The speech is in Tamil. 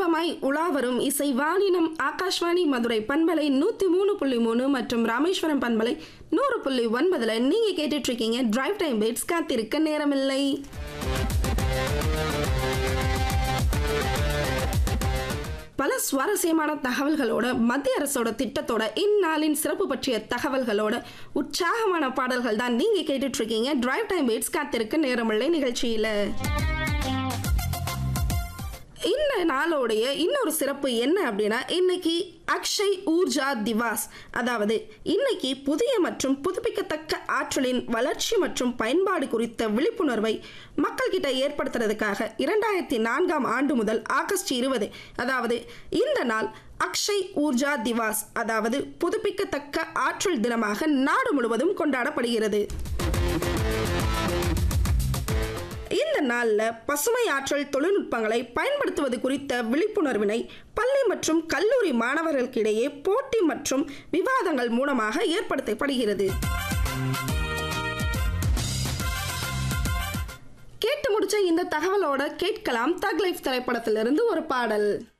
இன்பமாய் உலாவரும் இசை வாணினம் ஆகாஷ்வாணி மதுரை பண்பலை நூற்றி மூணு புள்ளி மூணு மற்றும் ராமேஸ்வரம் பண்பலை நூறு புள்ளி ஒன்பதுல நீங்க கேட்டுட்டு இருக்கீங்க டிரைவ் டைம் பேட்ஸ் காத்திருக்க நேரமில்லை பல சுவாரஸ்யமான தகவல்களோட மத்திய அரசோட திட்டத்தோட இந்நாளின் சிறப்பு பற்றிய தகவல்களோட உற்சாகமான பாடல்கள் தான் நீங்க கேட்டுட்டு இருக்கீங்க டிரைவ் டைம் பேட்ஸ் காத்திருக்க நேரமில்லை நிகழ்ச்சியில இந்த நாளோடைய இன்னொரு சிறப்பு என்ன அப்படின்னா இன்னைக்கு அக்ஷய் ஊர்ஜா திவாஸ் அதாவது இன்னைக்கு புதிய மற்றும் புதுப்பிக்கத்தக்க ஆற்றலின் வளர்ச்சி மற்றும் பயன்பாடு குறித்த விழிப்புணர்வை மக்கள்கிட்ட ஏற்படுத்துறதுக்காக இரண்டாயிரத்தி நான்காம் ஆண்டு முதல் ஆகஸ்ட் இருபது அதாவது இந்த நாள் அக்ஷய் ஊர்ஜா திவாஸ் அதாவது புதுப்பிக்கத்தக்க ஆற்றல் தினமாக நாடு முழுவதும் கொண்டாடப்படுகிறது இந்த நாளில் பசுமை ஆற்றல் தொழில்நுட்பங்களை பயன்படுத்துவது குறித்த விழிப்புணர்வினை பள்ளி மற்றும் கல்லூரி மாணவர்களுக்கிடையே போட்டி மற்றும் விவாதங்கள் மூலமாக ஏற்படுத்தப்படுகிறது கேட்டு முடிச்ச இந்த தகவலோட கேட்கலாம் தக் லைஃப் திரைப்படத்திலிருந்து ஒரு பாடல்